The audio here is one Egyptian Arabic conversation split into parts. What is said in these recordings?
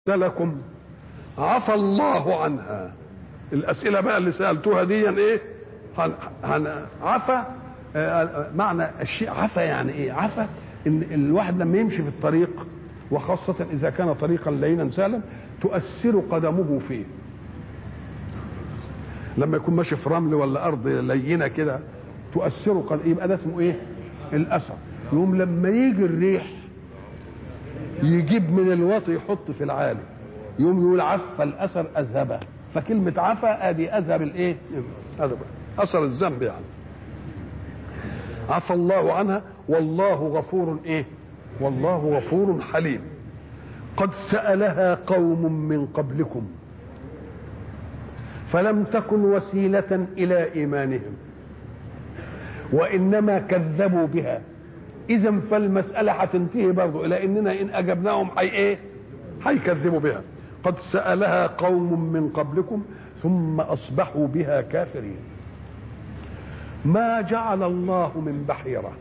لكم عفى الله عنها الأسئلة بقى اللي سألتوها دي إيه هن هن عفى آه، معنى الشيء عفى يعني إيه عفى إن الواحد لما يمشي في الطريق وخاصة إذا كان طريقا لينا سهلا تؤثر قدمه فيه لما يكون ماشي في رمل ولا أرض لينة كده تؤثر قدم يبقى ده اسمه إيه الأثر يوم لما يجي الريح يجيب من الوطي يحط في العالي يوم يقول عفى الاثر اذهبه فكلمه عفى ادي اذهب الايه هذا اثر الذنب يعني عفى الله عنها والله غفور ايه والله غفور حليم قد سالها قوم من قبلكم فلم تكن وسيله الى ايمانهم وانما كذبوا بها اذا فالمساله هتنتهي برضه الى اننا ان اجبناهم حي ايه هيكذبوا بها قد سالها قوم من قبلكم ثم اصبحوا بها كافرين ما جعل الله من بحيره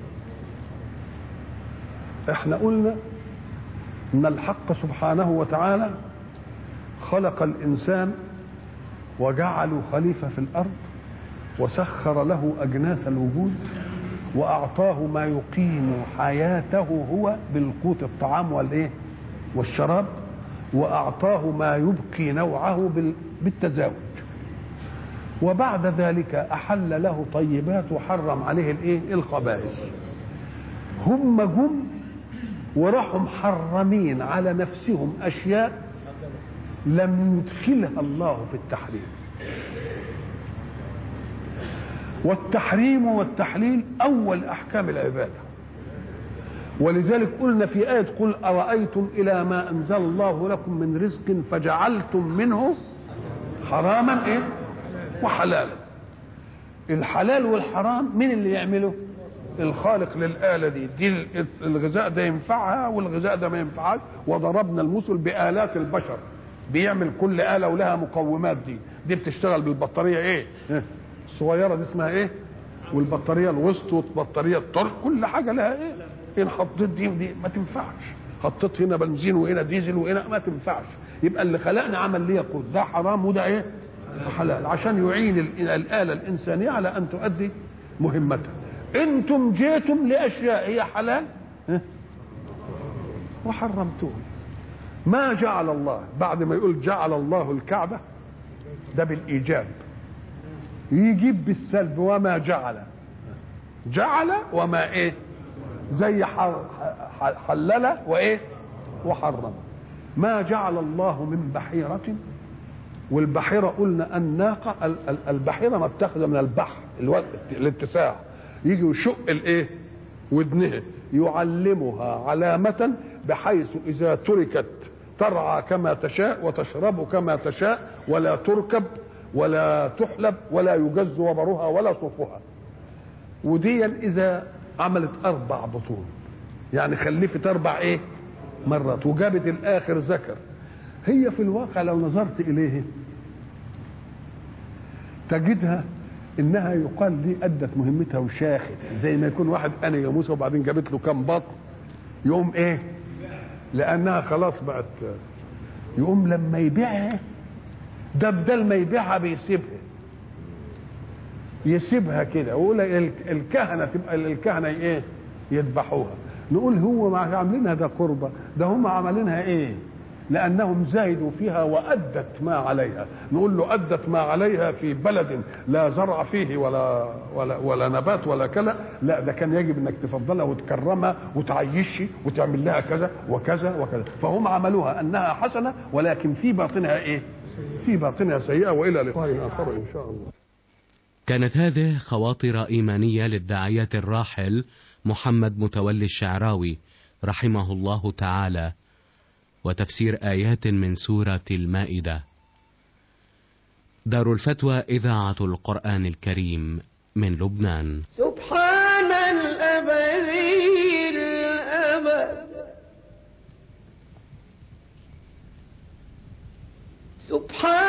احنا قلنا ان الحق سبحانه وتعالى خلق الانسان وجعله خليفه في الارض وسخر له اجناس الوجود واعطاه ما يقيم حياته هو بالقوت الطعام والايه والشراب واعطاه ما يبقي نوعه بالتزاوج وبعد ذلك احل له طيبات وحرم عليه الايه الخبائث هم جم وراحوا محرمين على نفسهم اشياء لم يدخلها الله في التحريم والتحريم والتحليل اول احكام العباده ولذلك قلنا في آية قل أرأيتم إلى ما أنزل الله لكم من رزق فجعلتم منه حراما إيه؟ وحلالا الحلال والحرام مين اللي يعمله؟ الخالق للآلة دي دي الغذاء ده ينفعها والغذاء ده ما ينفعهاش وضربنا المثل بآلات البشر بيعمل كل آلة ولها مقومات دي دي بتشتغل بالبطارية إيه؟ الصغيرة دي اسمها إيه؟ والبطارية الوسط والبطارية الطرق كل حاجة لها إيه؟ ان حطيت دي ودي ما تنفعش حطيت هنا بنزين وهنا ديزل وهنا ما تنفعش يبقى اللي خلقنا عمل لي يقود ده حرام وده ايه حلال عشان يعين الآلة الإنسانية على أن تؤدي مهمتها أنتم جيتم لأشياء هي حلال وحرمتوه ما جعل الله بعد ما يقول جعل الله الكعبة ده بالإيجاب يجيب بالسلب وما جعل جعل وما ايه زي حلل وايه وحرم ما جعل الله من بحيرة والبحيرة قلنا الناقة البحيرة متخذة من البحر الاتساع يجي يشق الايه ودنها يعلمها علامة بحيث إذا تركت ترعى كما تشاء وتشرب كما تشاء ولا تركب ولا تحلب ولا يجز وبرها ولا صفها وديا إذا عملت اربع بطون يعني خلفت اربع ايه مرات وجابت الاخر ذكر هي في الواقع لو نظرت اليه تجدها انها يقال دي ادت مهمتها وشاخت زي ما يكون واحد انا يا موسى وبعدين جابت له كام بطن يقوم ايه لانها خلاص بقت يقوم لما يبيعها ده بدل ما يبيعها بيسيبها يسيبها كده ويقول الكهنه تبقى الكهنه ايه يذبحوها نقول هو ما عاملينها ده قربة ده هم عاملينها ايه لانهم زايدوا فيها وادت ما عليها نقول له ادت ما عليها في بلد لا زرع فيه ولا ولا ولا نبات ولا كلا لا ده كان يجب انك تفضلها وتكرمها وتعيشي وتعمل لها كذا وكذا وكذا فهم عملوها انها حسنه ولكن في باطنها ايه في باطنها سيئه والى لقاء اخر ان شاء الله كانت هذه خواطر إيمانية للداعية الراحل محمد متولي الشعراوي رحمه الله تعالى وتفسير آيات من سورة المائدة دار الفتوى إذاعة القرآن الكريم من لبنان سبحان الأبدي الأبد سبحان